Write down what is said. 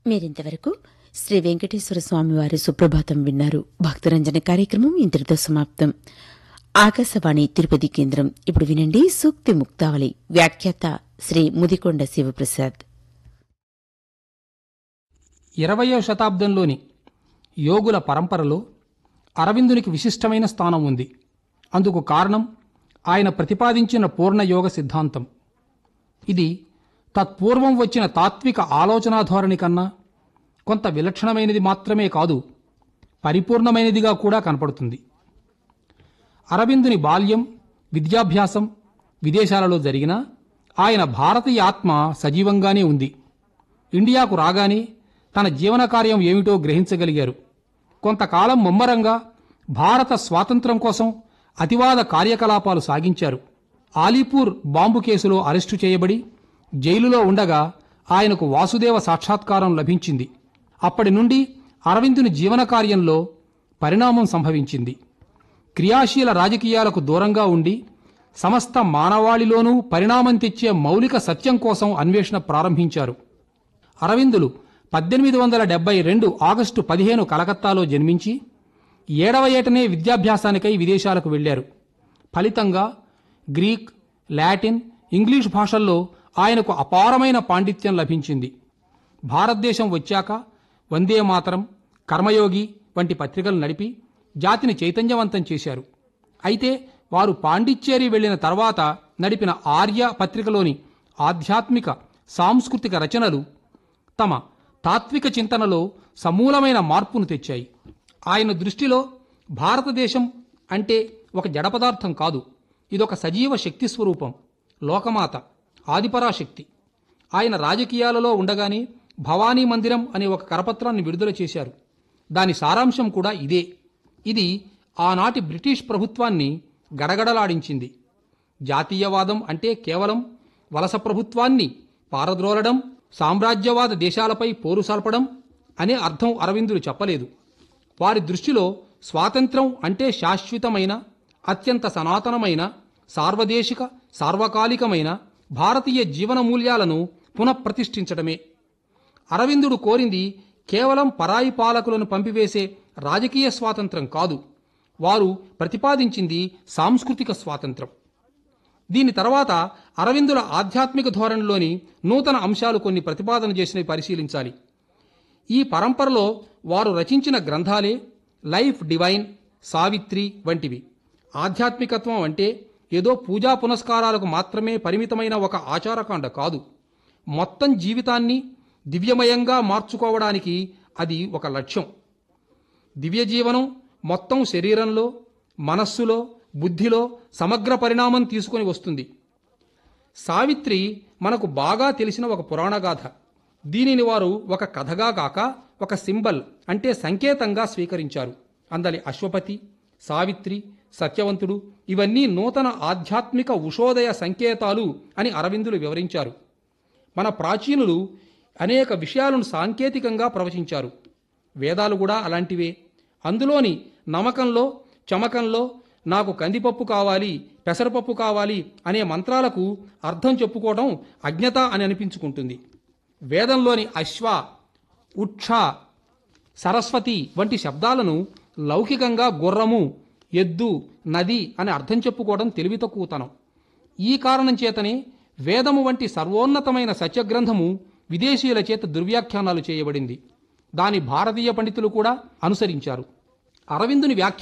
మీరింతవరకు శ్రీ వెంకటేశ్వర స్వామి వారి సుప్రభాతం విన్నారు భక్తరంజన కార్యక్రమం ఇంతటితో సమాప్తం ఆకాశవాణి తిరుపతి కేంద్రం ఇప్పుడు వినండి సూక్తి ముక్తావళి వ్యాఖ్యాత శ్రీ ముదికొండ శివప్రసాద్ ఇరవయో శతాబ్దంలోని యోగుల పరంపరలో అరవిందునికి విశిష్టమైన స్థానం ఉంది అందుకు కారణం ఆయన ప్రతిపాదించిన పూర్ణ యోగ సిద్ధాంతం ఇది తత్పూర్వం వచ్చిన తాత్విక ఆలోచనా ధోరణి కన్నా కొంత విలక్షణమైనది మాత్రమే కాదు పరిపూర్ణమైనదిగా కూడా కనపడుతుంది అరవిందుని బాల్యం విద్యాభ్యాసం విదేశాలలో జరిగినా ఆయన భారతీయ ఆత్మ సజీవంగానే ఉంది ఇండియాకు రాగానే తన జీవన కార్యం ఏమిటో గ్రహించగలిగారు కొంతకాలం ముమ్మరంగా భారత స్వాతంత్ర్యం కోసం అతివాద కార్యకలాపాలు సాగించారు ఆలీపూర్ బాంబు కేసులో అరెస్టు చేయబడి జైలులో ఉండగా ఆయనకు వాసుదేవ సాక్షాత్కారం లభించింది అప్పటి నుండి అరవిందుని జీవన కార్యంలో పరిణామం సంభవించింది క్రియాశీల రాజకీయాలకు దూరంగా ఉండి సమస్త మానవాళిలోనూ పరిణామం తెచ్చే మౌలిక సత్యం కోసం అన్వేషణ ప్రారంభించారు అరవిందులు పద్దెనిమిది వందల డెబ్బై రెండు ఆగస్టు పదిహేను కలకత్తాలో జన్మించి ఏడవ ఏటనే విద్యాభ్యాసానికై విదేశాలకు వెళ్లారు ఫలితంగా గ్రీక్ లాటిన్ ఇంగ్లీష్ భాషల్లో ఆయనకు అపారమైన పాండిత్యం లభించింది భారతదేశం వచ్చాక వందే మాతరం కర్మయోగి వంటి పత్రికలు నడిపి జాతిని చైతన్యవంతం చేశారు అయితే వారు పాండిచ్చేరి వెళ్లిన తర్వాత నడిపిన ఆర్య పత్రికలోని ఆధ్యాత్మిక సాంస్కృతిక రచనలు తమ తాత్విక చింతనలో సమూలమైన మార్పును తెచ్చాయి ఆయన దృష్టిలో భారతదేశం అంటే ఒక జడ పదార్థం కాదు ఇదొక సజీవ శక్తి స్వరూపం లోకమాత ఆదిపరాశక్తి ఆయన రాజకీయాలలో ఉండగానే భవానీ మందిరం అనే ఒక కరపత్రాన్ని విడుదల చేశారు దాని సారాంశం కూడా ఇదే ఇది ఆనాటి బ్రిటిష్ ప్రభుత్వాన్ని గడగడలాడించింది జాతీయవాదం అంటే కేవలం వలస ప్రభుత్వాన్ని పారద్రోలడం సామ్రాజ్యవాద దేశాలపై పోరు సల్పడం అనే అర్థం అరవిందులు చెప్పలేదు వారి దృష్టిలో స్వాతంత్రం అంటే శాశ్వతమైన అత్యంత సనాతనమైన సార్వదేశిక సార్వకాలికమైన భారతీయ జీవన మూల్యాలను పునఃప్రతిష్ఠించడమే అరవిందుడు కోరింది కేవలం పరాయి పాలకులను పంపివేసే రాజకీయ స్వాతంత్రం కాదు వారు ప్రతిపాదించింది సాంస్కృతిక స్వాతంత్రం దీని తర్వాత అరవిందుల ఆధ్యాత్మిక ధోరణిలోని నూతన అంశాలు కొన్ని ప్రతిపాదన చేసినవి పరిశీలించాలి ఈ పరంపరలో వారు రచించిన గ్రంథాలే లైఫ్ డివైన్ సావిత్రి వంటివి ఆధ్యాత్మికత్వం అంటే ఏదో పూజా పునస్కారాలకు మాత్రమే పరిమితమైన ఒక ఆచారకాండ కాదు మొత్తం జీవితాన్ని దివ్యమయంగా మార్చుకోవడానికి అది ఒక లక్ష్యం దివ్య జీవనం మొత్తం శరీరంలో మనస్సులో బుద్ధిలో సమగ్ర పరిణామం తీసుకొని వస్తుంది సావిత్రి మనకు బాగా తెలిసిన ఒక పురాణగాథ దీనిని వారు ఒక కథగా కాక ఒక సింబల్ అంటే సంకేతంగా స్వీకరించారు అందలి అశ్వపతి సావిత్రి సత్యవంతుడు ఇవన్నీ నూతన ఆధ్యాత్మిక ఉషోదయ సంకేతాలు అని అరవిందులు వివరించారు మన ప్రాచీనులు అనేక విషయాలను సాంకేతికంగా ప్రవచించారు వేదాలు కూడా అలాంటివే అందులోని నమ్మకంలో చమకంలో నాకు కందిపప్పు కావాలి పెసరపప్పు కావాలి అనే మంత్రాలకు అర్థం చెప్పుకోవడం అజ్ఞత అని అనిపించుకుంటుంది వేదంలోని అశ్వ ఉక్ష సరస్వతి వంటి శబ్దాలను లౌకికంగా గుర్రము ఎద్దు నది అని అర్థం చెప్పుకోవడం తెలివి తక్కువతనం ఈ కారణం చేతనే వేదము వంటి సర్వోన్నతమైన సత్యగ్రంథము విదేశీయుల చేత దుర్వ్యాఖ్యానాలు చేయబడింది దాని భారతీయ పండితులు కూడా అనుసరించారు అరవిందుని వ్యాఖ్య